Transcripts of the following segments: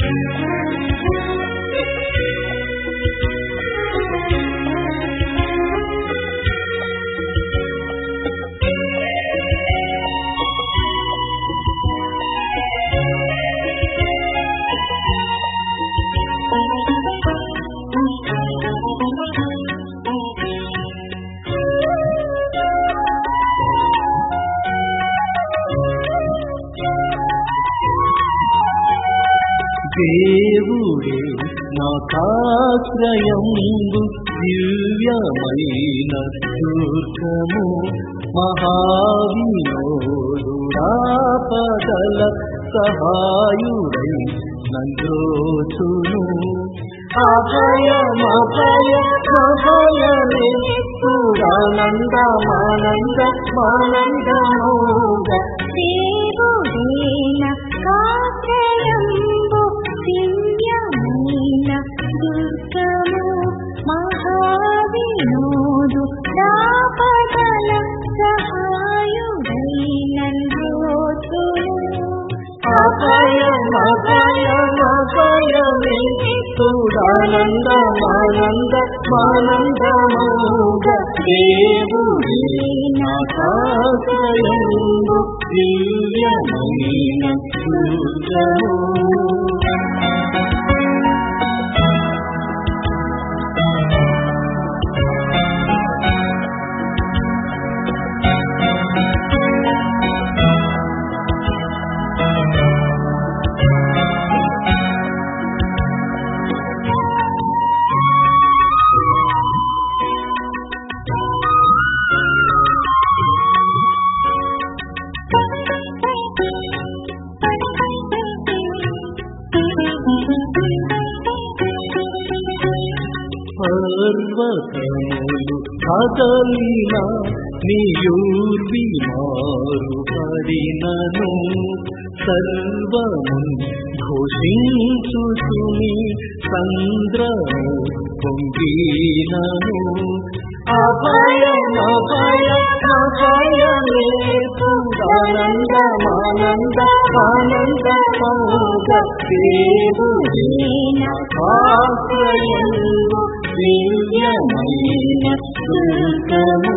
దేవుడే నాకాశ్రయంబు దివ్యమైన దుర్గము మహావినోదుడాపదల సహాయుడై నందోచును అభయమభయ అభయమే సురానందమానంద మానందమోగ దేవుడేన కాశ్రయంబు దివ్యమైన దుర్గము మహావినోదు దాపదల సహాయుడైనందోచును అభయమభయమభయమే సురానందమానంద మానందమోగ దేవుడే నాకాశ్రయంబు దివ్యమైన దుర్గము పర్వతములు కదలిన నీయూర్వి మారు పడినను సర్వము ఘోషించుచుని సంద్రము పొంగినను అభయం అభయం అభయమే ఆనందమానంద ఆనందమోగ దేవుడే ఆశ్రయంలో దివ్యమైన దుర్గము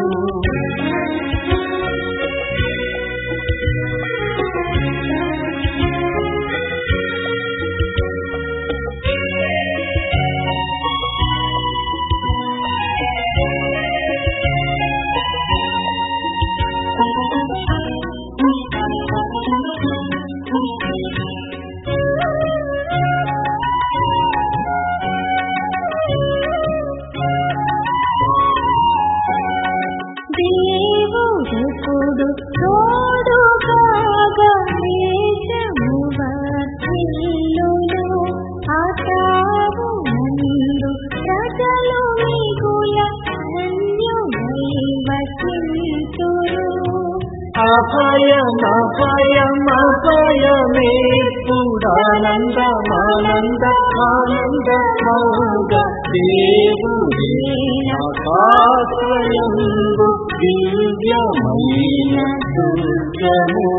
దేవుడు తోడుగా దేశము వర్ధిల్లును. ఆశావు నందు ప్రజలు మిగుల ధన్యులై వసింతురు. అభయం అభయం అభయమే పురానందమానంద ఆనందమోగ దేవుడే ఆశ్రయంలో దివ్యమైన దుర్గము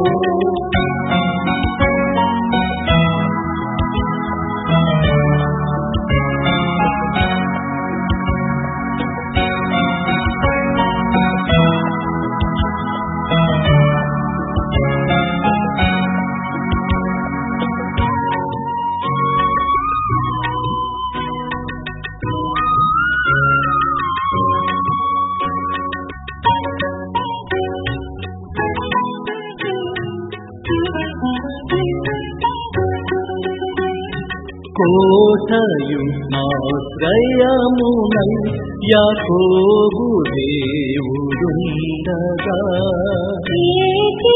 కోటయు ఆశ్రయమునై యాకోబు దేవుడుండగా ఏటి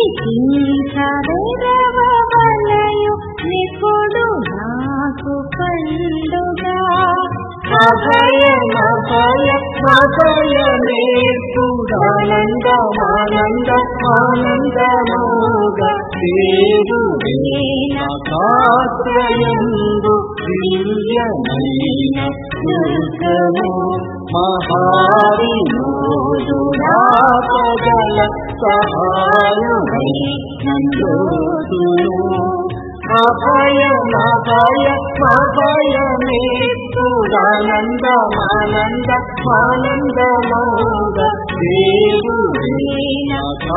చింతవెరవలయు నిపుడు నాకు పండుగా అభయం అభయం అభయమే పురానందమానంద ఆనందమోగ దేవుడే నాకాశ్రయంబు దివ్యమైన దుర్గము మహావినోదురాపదల సహాయుడై నందోదును అభయమభయ అభయమే ఆనందమానంద ఆనందమౌద దేవుడే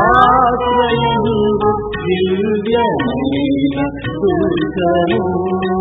ఆశ్రయందు దివ్యమైన దుర్గము